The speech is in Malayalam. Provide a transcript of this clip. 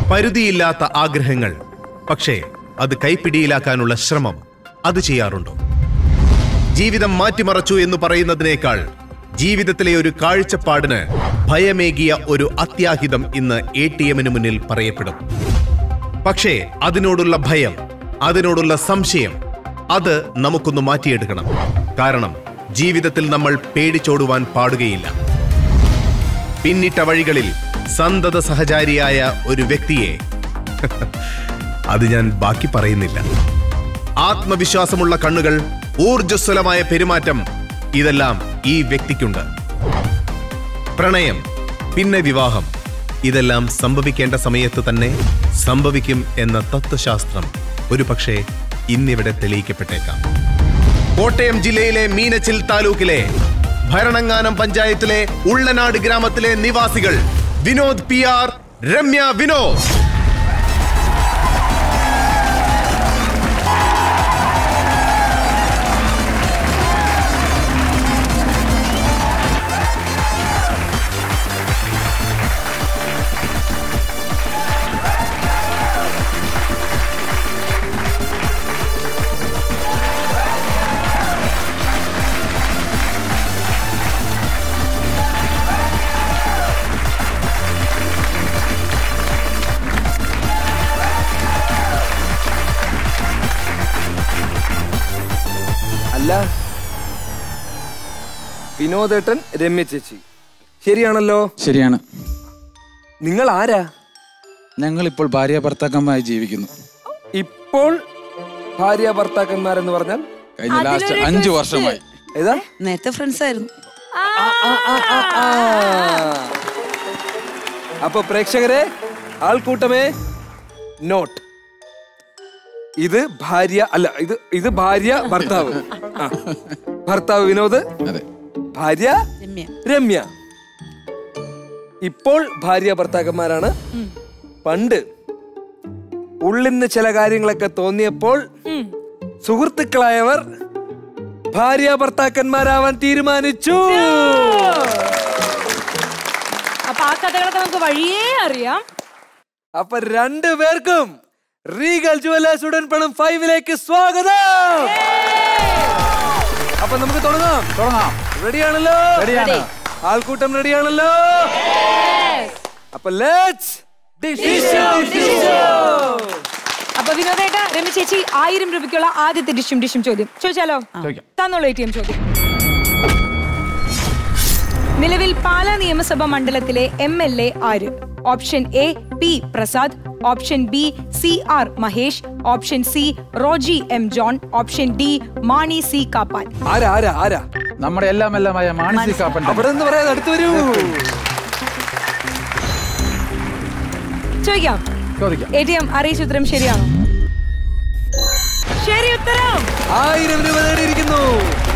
പരിധിയില്ലാത്ത ആഗ്രഹങ്ങൾ പക്ഷേ അത് കൈപ്പിടിയിലാക്കാനുള്ള ശ്രമം അത് ചെയ്യാറുണ്ടോ ജീവിതം മാറ്റിമറച്ചു എന്ന് പറയുന്നതിനേക്കാൾ ജീവിതത്തിലെ ഒരു കാഴ്ചപ്പാടിന് ഭയമേകിയ ഒരു അത്യാഹിതം ഇന്ന് എ ടി എമ്മിന് മുന്നിൽ പറയപ്പെടും പക്ഷേ അതിനോടുള്ള ഭയം അതിനോടുള്ള സംശയം അത് നമുക്കൊന്ന് മാറ്റിയെടുക്കണം കാരണം ജീവിതത്തിൽ നമ്മൾ പേടിച്ചോടുവാൻ പാടുകയില്ല പിന്നിട്ട വഴികളിൽ സന്തത സഹചാരിയായ ഒരു വ്യക്തിയെ അത് ഞാൻ ബാക്കി പറയുന്നില്ല ആത്മവിശ്വാസമുള്ള കണ്ണുകൾ ഊർജ്ജസ്വലമായ പെരുമാറ്റം ഇതെല്ലാം ഈ വ്യക്തിക്കുണ്ട് പ്രണയം പിന്നെ വിവാഹം ഇതെല്ലാം സംഭവിക്കേണ്ട സമയത്ത് തന്നെ സംഭവിക്കും എന്ന തത്വശാസ്ത്രം ഒരു പക്ഷേ ഇന്നിവിടെ തെളിയിക്കപ്പെട്ടേക്കാം കോട്ടയം ജില്ലയിലെ മീനച്ചിൽ താലൂക്കിലെ ഭരണങ്ങാനം പഞ്ചായത്തിലെ ഉള്ളനാട് ഗ്രാമത്തിലെ നിവാസികൾ വിനോദ് പി ആർ രമ്യ വിനോദ് അല്ല വിനോദേട്ടൻ രമ്യ ചേച്ചി ശരിയാണല്ലോ ശരിയാണ് നിങ്ങൾ ആരാ ഞങ്ങൾ ഇപ്പോൾ ഭാര്യ ഭർത്താക്കന്മാരായി ജീവിക്കുന്നു ഇപ്പോൾ ഭാര്യ ഭർത്താക്കന്മാരെന്ന് പറഞ്ഞാൽ കഴിഞ്ഞ ലാസ്റ്റ് അഞ്ചു വർഷമായി ഏതാ നേരത്തെ ഫ്രണ്ട്സ് ആയിരുന്നു ആ. അപ്പൊ പ്രേക്ഷകരെ ആൾക്കൂട്ടമേ നോട്ട് ഇത് ഭാര്യ അല്ല ഇത് ഇത് ഭാര്യ ഭർത്താവ് ആ. ഭർത്താവ് വിനോദ് അതെ ഭാര്യ രമ്യ രമ്യ ഇപ്പോൾ ഭാര്യ ഭർത്താക്കന്മാരാണ് പണ്ട് ഉള്ളിന്ന് ചില കാര്യങ്ങളൊക്കെ തോന്നിയപ്പോൾ സുഹൃത്തുക്കളായവർ ഭാര്യ ഭർത്താക്കന്മാരാവാൻ തീരുമാനിച്ചു അപ്പൊ ആ കഥകളൊക്കെ നമുക്ക് വഴിയേ അറിയാം അപ്പൊ രണ്ടു പേർക്കും റീഗൽ ജുവലേഴ്സ് ഉടൻ പണം ഫൈവിലേക്ക് സ്വാഗതം അപ്പൊ നമുക്ക് തുടങ്ങാം തുടങ്ങാം റെഡിയാണല്ലോ റെഡിയാണ് ആൾക്കൂട്ടം റെഡിയാണല്ലോ അപ്പൊ ലെറ്റ്സ് അപ്പൊ വിനോദേട്ട രമി ചേച്ചി ആയിരം രൂപയ്ക്കുള്ള ആദ്യത്തെ ഡിഷും ഡിഷും ചോദ്യം ചോദിച്ചാലോ ചോദിക്കാം. തന്നോളൂ എ ടി എം ചോദ്യം നിലവിൽ പാലാ നിയമസഭാ മണ്ഡലത്തിലെ എം എൽ എ ആര് option A P Prasad option B C R Mahesh option C Roji M John option D Mani C Kappan ആരാ ആരാ ആരാ നമ്മുടെ എല്ലാം എല്ലാമായ മാനസിക കാപ്പൻ അവിടെ നിന്ന് പറയാതെ അടുത്ത് വരൂ ചോദിക്കാം ചോദിക്കാം എ ടി എം അറിയിച്ച ഉത്തരം ശരിയാണോ ശരി ഉത്തരം ആയിരം രൂപ നേടിയിരിക്കുന്നു